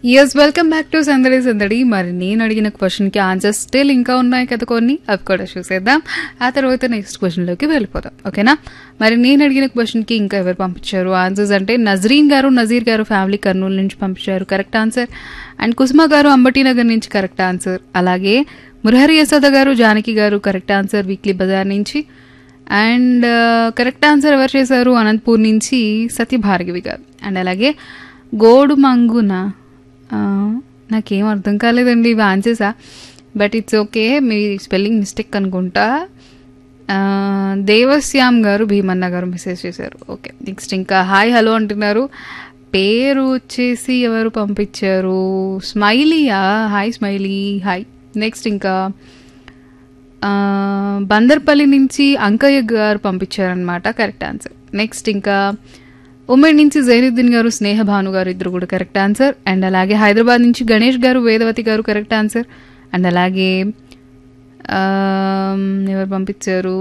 yes welcome back to సందడి సందడి మరి నేను అడిగిన క్వశ్చన్కి ఆన్సర్స్ స్టిల్ ఇంకా ఉన్నాయి కదా కొన్ని అవి కూడా చూసేద్దాం ఆ తర్వాత నెక్స్ట్ క్వశ్చన్లోకి వెళ్ళిపోదాం ఓకేనా మరి నేను అడిగిన క్వశ్చన్కి ఇంకా ఎవరు పంపించారు ఆన్సర్స్ అంటే నజరీన్ గారు నజీర్ గారు ఫ్యామిలీ కర్నూలు నుంచి పంపించారు కరెక్ట్ ఆన్సర్ అండ్ కుసుమ గారు అంబటి నగర్ నుంచి కరెక్ట్ ఆన్సర్ అలాగే మురహరి యశోద గారు జానకి గారు కరెక్ట్ ఆన్సర్ వీక్లీ బజార్ నుంచి అండ్ కరెక్ట్ ఆన్సర్ ఎవరు చేశారు అనంతపూర్ నుంచి సత్యభార్గవి గారు అండ్ అలాగే గోడు మంగున ఆ, నాకేం అర్థం కాలేదండి ఇవి ఆన్సర్సా బట్ ఇట్స్ ఓకే మీ స్పెల్లింగ్ మిస్టేక్ అనుకుంటా ఆ, దేవశ్యామ్ గారు భీమన్న గారు మెసేజ్ చేశారు ఓకే నెక్స్ట్ ఇంకా హాయ్ హలో అంటున్నారు పేరు వచ్చేసి ఎవరు పంపించారు స్మైలీయా హాయ్ స్మైలీ హాయ్ నెక్స్ట్ ఇంకా ఆ, బందర్పల్లి నుంచి అంకయ్య గారు పంపించారనమాట కరెక్ట్ ఆన్సర్ నెక్స్ట్ ఇంకా ఉమ్మడి నుంచి జైనుద్దీన్ గారు స్నేహ భాను గారు ఇద్దరు కూడా కరెక్ట్ ఆన్సర్ అండ్ అలాగే హైదరాబాద్ నుంచి గణేష్ గారు వేదవతి గారు కరెక్ట్ ఆన్సర్ అండ్ అలాగే ఆమ్, ఎవరు పంపించారు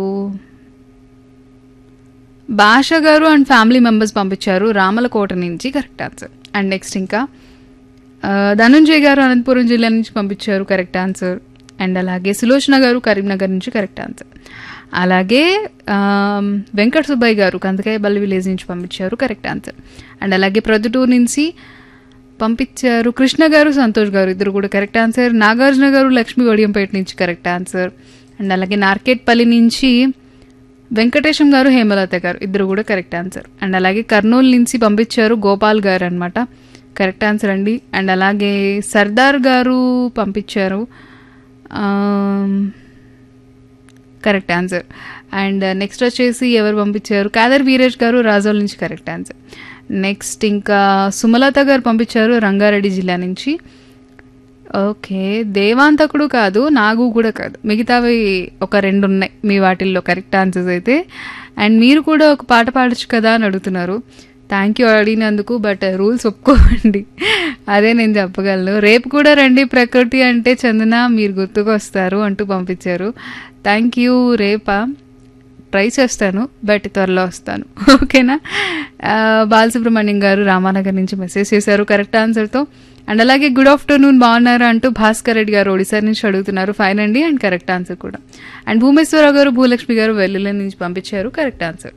భాష గారు అండ్ ఫ్యామిలీ మెంబర్స్ పంపించారు రామలకోట నుంచి కరెక్ట్ ఆన్సర్ అండ్ నెక్స్ట్ ఇంకా ఆ, ధనుంజయ్ గారు అనంతపురం జిల్లా నుంచి పంపించారు కరెక్ట్ ఆన్సర్ అండ్ అలాగే సులోచన గారు కరీంనగర్ నుంచి కరెక్ట్ ఆన్సర్ అలాగే ఆమ్, వెంకట సుబ్బయ్య గారు కందకాయబల్లి విలేజ్ నుంచి పంపించారు కరెక్ట్ ఆన్సర్ అండ్ అలాగే ప్రొద్దుటూరు నుంచి పంపించారు కృష్ణ గారు సంతోష్ గారు ఇద్దరు కూడా కరెక్ట్ ఆన్సర్ నాగార్జున గారు లక్ష్మీ వడియంపేట నుంచి కరెక్ట్ ఆన్సర్ అండ్ అలాగే నార్కెట్పల్లి నుంచి వెంకటేశం గారు హేమలత గారు ఇద్దరు కూడా కరెక్ట్ ఆన్సర్ అండ్ అలాగే కర్నూలు నుంచి పంపించారు గోపాల్ గారు అనమాట కరెక్ట్ ఆన్సర్ అండి అండ్ అలాగే సర్దార్ గారు పంపించారు um, correct answer and next వచ్చేసి ఎవరు పంపించారు కాదర్ వీరేష్ గారు రాజోల్ నుంచి కరెక్ట్ ఆన్సర్ నెక్స్ట్ ఇంకా సుమలత గారు పంపించారు రంగారెడ్డి జిల్లా నుంచి ఓకే దేవాంతకుడు కాదు నాగు కూడా కాదు మిగతావి ఒక రెండు ఉన్నాయి మీ వాటిల్లో కరెక్ట్ ఆన్సర్స్ అయితే అండ్ మీరు కూడా ఒక పాట పాడచ్చు కదా అని అడుగుతున్నారు థ్యాంక్ యూ అడిగినందుకు బట్ రూల్స్ ఒప్పుకోండి అదే నేను చెప్పగలను రేపు కూడా రండి ప్రకృతి అంటే చందన మీరు గుర్తుకొస్తారు అంటూ పంపించారు థ్యాంక్ యూ రేపా ట్రై చేస్తాను బట్ త్వరలో వస్తాను ఓకేనా ఆ, బాలసుబ్రహ్మణ్యం గారు రామానగర్ నుంచి మెసేజ్ చేశారు కరెక్ట్ ఆన్సర్తో అండ్ అలాగే గుడ్ ఆఫ్టర్నూన్ బాగున్నారా అంటూ భాస్కర్ రెడ్డి గారు ఒడిశా నుంచి అడుగుతున్నారు ఫైన్ అండి అండ్ కరెక్ట్ ఆన్సర్ కూడా అండ్ భూమేశ్వరరావు గారు భూలక్ష్మి గారు వెల్లుల నుంచి పంపించారు కరెక్ట్ ఆన్సర్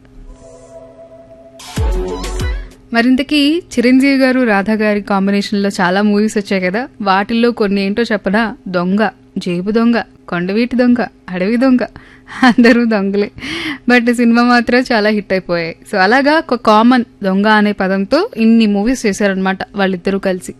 మరింతకీ చిరంజీవి గారు రాధా గారి కాంబినేషన్లో చాలా మూవీస్ వచ్చాయి కదా వాటిల్లో కొన్ని ఏంటో చెప్పనా దొంగ జేబు దొంగ కొండవీటి దొంగ అడవి దొంగ అందరూ దొంగలే బట్ సినిమా మాత్రం చాలా హిట్ అయిపోయాయి సో అలాగా ఒక కామన్ దొంగ అనే పదంతో ఇన్ని మూవీస్ చేశారనమాట వాళ్ళిద్దరూ కలిసి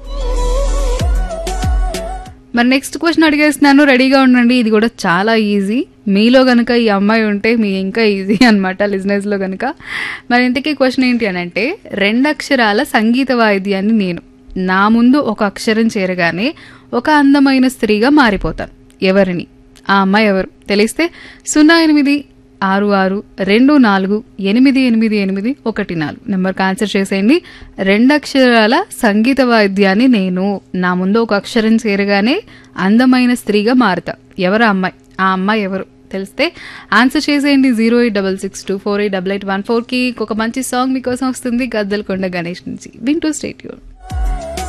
మరి నెక్స్ట్ క్వశ్చన్ అడిగేస్తున్నాను రెడీగా ఉండండి ఇది కూడా చాలా ఈజీ మీలో గనుక ఈ అమ్మాయి ఉంటే మీ ఇంకా ఈజీ అనమాట లిజినెస్లో గనుక మరి ఇంతకీ క్వశ్చన్ ఏంటి అని అంటే రెండు అక్షరాల సంగీత వాయిద్యాన్ని నేను నా ముందు ఒక అక్షరం చేరగానే ఒక అందమైన స్త్రీగా మారిపోతాను ఎవరిని ఆ అమ్మాయి ఎవరు తెలిస్తే సున్నా ఎనిమిది ఆరు ఆరు రెండు నాలుగు ఎనిమిది ఎనిమిది ఎనిమిది ఒకటి నాలుగు నెంబర్కి ఆన్సర్ చేసేయండి రెండు అక్షరాల సంగీత వాయిద్యాన్ని నేను నా ముందు ఒక అక్షరం చేరగానే అందమైన స్త్రీగా మారుతా ఎవరు ఆ అమ్మాయి ఆ అమ్మాయి ఎవరు తెలిస్తే ఆన్సర్ చేసేయండి zero eight double six two four eight double eight one ఫోర్కి ఒక మంచి సాంగ్ మీకోసం వస్తుంది గద్దలకొండ గణేష్ నుంచి వింటూ స్టేట్ యూర్